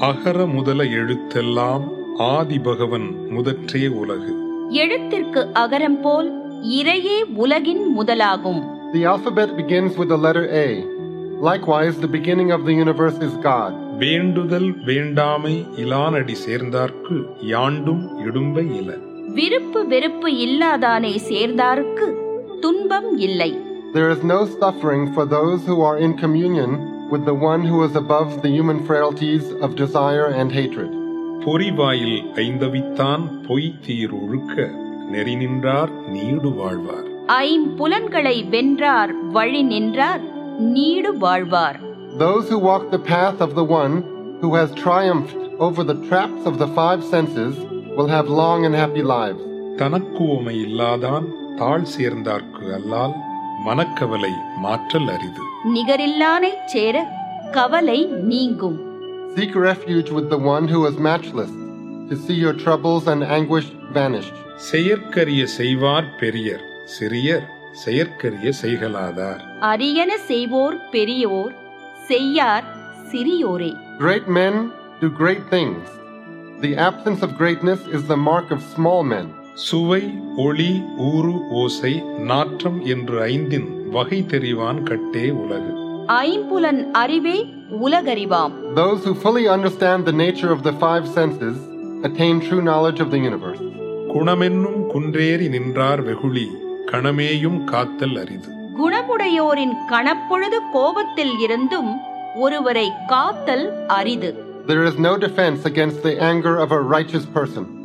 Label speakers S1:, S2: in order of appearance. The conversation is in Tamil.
S1: அகர முதல எழுத்தெல்லாம் ஆதி பகவன் முதற்றே உலகு
S2: எழுத்திற்கு அகரம் போல் இறையே உலகின் முதலாகும்
S3: The alphabet begins with the letter A. Likewise, the beginning of the universe is God.
S1: வேண்டுதல் வேண்டாமை இலானடி சேர்ந்தார்க்கு யாண்டும் இடும்பை இல
S2: விருப்பு வெறுப்பு இல்லாதானே சேர்ந்தாருக்கு துன்பம் இல்லை
S3: There is no suffering for those who are in communion with the one who is above the human frailties of desire and hatred.
S1: பொறிவாயில் ஐந்தவித்தான் பொய்த்தீர் ஒழுக்க நெறி நின்றார் நீடு வாழ்வார்
S2: ஐம்புலன்களை வென்றார் வழி நின்றார் நீடு வாழ்வார்
S3: Those who walk the path of the one who has triumphed over the traps of the five senses will have long and happy lives.
S1: தனக்குவமை இல்லாதான் தாழ் சேர்ந்தார்க்கு அல்லால் மனக்கவலை மாற்றல் அரிது
S2: நிகரில்லானைச் சேர கவலை நீங்கும்
S3: Seek refuge with the one who is matchless to see your troubles and anguish vanished.
S1: செயற்கரிய செய்வார் பெரியர் சிறியர் செயற்கரிய செய்கலாதார்
S2: அரியன செய்வோர் பெரியோர் செய்யார் சிறியோரே
S3: Great men do great things. The absence of greatness is the mark of small men.
S1: சுவை ஒளி ஊறு ஓசை நாற்றம் என்று ஐந்தின் வகை தெரிவான் கட்டே உலகு
S2: ஐம்புலன் அறிவே உலகறிவாம்
S3: Those who fully understand the nature of the five senses attain true knowledge of the universe.
S1: குணமென்னும் குன்றேறி நின்றார் வெகுளி கணமேயும் காத்தல் அரிது
S2: குணமுடையோரின் கணப்பொழுது கோபத்தில் இருந்தும் ஒருவரை காத்தல் அரிது
S3: There is no defense against the anger of a righteous person.